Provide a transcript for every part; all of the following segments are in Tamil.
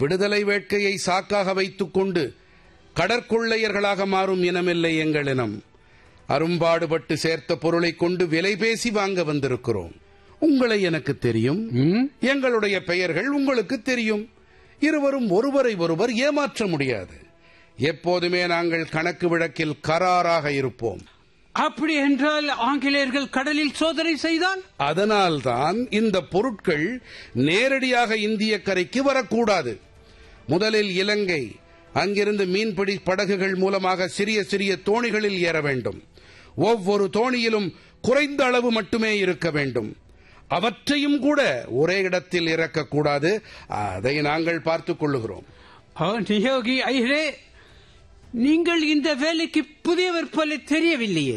விடுதலை வேட்கையை சாக்காக வைத்துக்கொண்டு கடற்கொள்ளையர்களாக மாறும் இனமில்லை எங்கள் இனம் அரும்பாடுபட்டு சேர்த்த பொருளைக் கொண்டு விலை பேசி வாங்க வந்திருக்கிறோம் உங்களை எனக்கு தெரியும் எங்களுடைய பெயர்கள் உங்களுக்கு தெரியும் இருவரும் ஒருவரை ஒருவர் ஏமாற்ற முடியாது எப்போதுமே நாங்கள் கணக்கு விளக்கில் கராராக இருப்போம் அப்படி என்றால் ஆங்கிலேயர்கள் கடலில் சோதனை செய்தால் அதனால்தான் இந்த பொருட்கள் நேரடியாக இந்திய கரைக்கு வரக்கூடாது முதலில் இலங்கை அங்கிருந்து மீன்பிடி படகுகள் மூலமாக சிறிய சிறிய தோணிகளில் ஏற வேண்டும் ஒவ்வொரு தோணியிலும் குறைந்த அளவு மட்டுமே இருக்க வேண்டும் அவற்றையும் கூட ஒரே இடத்தில் இறக்கக்கூடாது அதை நாங்கள் பார்த்துக் கொள்ளுகிறோம் ஆ, நியோகி ஐயரே நீங்கள் இந்த வேலைக்கு புதியவர் போல தெரியவில்லையே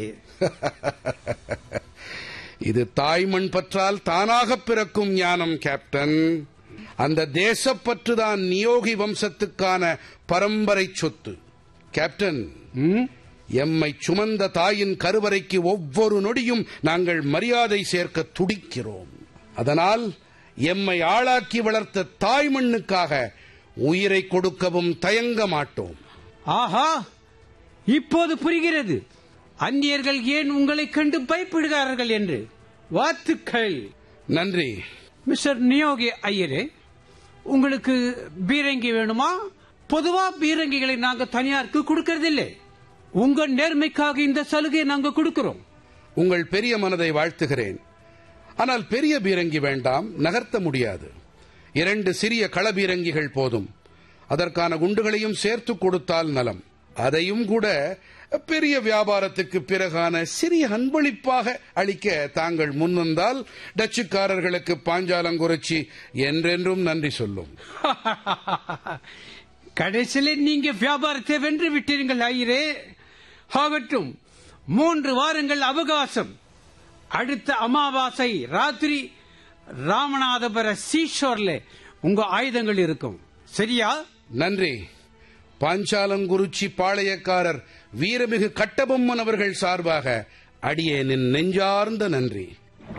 இது தாய்மண் பற்றால் தானாக பிறக்கும் ஞானம் கேப்டன் அந்த தேசப்பற்றுதான் நியோகி வம்சத்துக்கான பரம்பரை சொத்து கேப்டன் எம்மை சுமந்த தாயின் கருவறைக்கு ஒவ்வொரு நொடியும் நாங்கள் மரியாதை சேர்க்க துடிக்கிறோம் அதனால் எம்மை ஆளாக்கி வளர்த்த தாய்மண்ணுக்காக உயிரை கொடுக்கவும் தயங்க மாட்டோம் ஆஹா இப்போது புரிகிறது அந்நியர்கள் ஏன் உங்களைக் கண்டு பயப்படுகிறார்கள் என்று வாழ்த்துக்கள் நன்றி மிஸ்டர் நியோகி ஐயரே உங்களுக்கு பீரங்கி வேணுமா பொதுவா பீரங்கிகளை நாங்க தனியாருக்கு கொடுக்கறதில்லை உங்க நேர்மைக்காக இந்த சலுகையை நாங்க கொடுக்கிறோம் உங்கள் பெரிய மனதை வாழ்த்துகிறேன் ஆனால் பெரிய பீரங்கி வேண்டாம் நகர்த்த முடியாது இரண்டு சிறிய களபீரங்கிகள் போதும் அதற்கான குண்டுகளையும் சேர்த்து கொடுத்தால் நலம் அதையும் கூட பெரிய வியாபாரத்துக்கு பிறகான சிறிய அன்பளிப்பாக அளிக்க தாங்கள் முன்வந்தால் டச்சுக்காரர்களுக்கு பாஞ்சாலங்குறிச்சி என்றென்றும் நன்றி சொல்லும் கடைசியில் நீங்க வியாபாரத்தை வென்று விட்டீர்கள் ஐயரே ஆகட்டும் மூன்று வாரங்கள் அவகாசம் அடுத்த அமாவாசை ராத்திரி ராமநாதபுர சீஷோர்ல உங்க ஆயுதங்கள் இருக்கும் சரியா நன்றி பாஞ்சாலங்குறிச்சி பாளையக்காரர் வீரமிகு கட்டபொம்மன் அவர்கள் சார்பாக அடியேனின் நெஞ்சார்ந்த நன்றி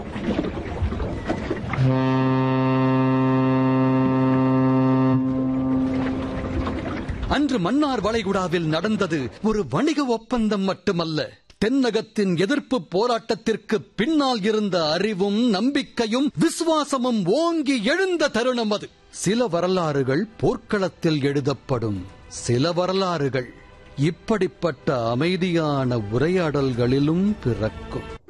அன்று மன்னார் வளைகுடாவில் நடந்தது ஒரு வணிக ஒப்பந்தம் மட்டுமல்ல தென்னகத்தின் எதிர்ப்பு போராட்டத்திற்கு பின்னால் இருந்த அறிவும் நம்பிக்கையும் விசுவாசமும் ஓங்கி எழுந்த தருணம் அது சில வரலாறுகள் போர்க்களத்தில் எழுதப்படும் சில வரலாறுகள் இப்படிப்பட்ட அமைதியான உரையாடல்களிலும் பிறக்கும்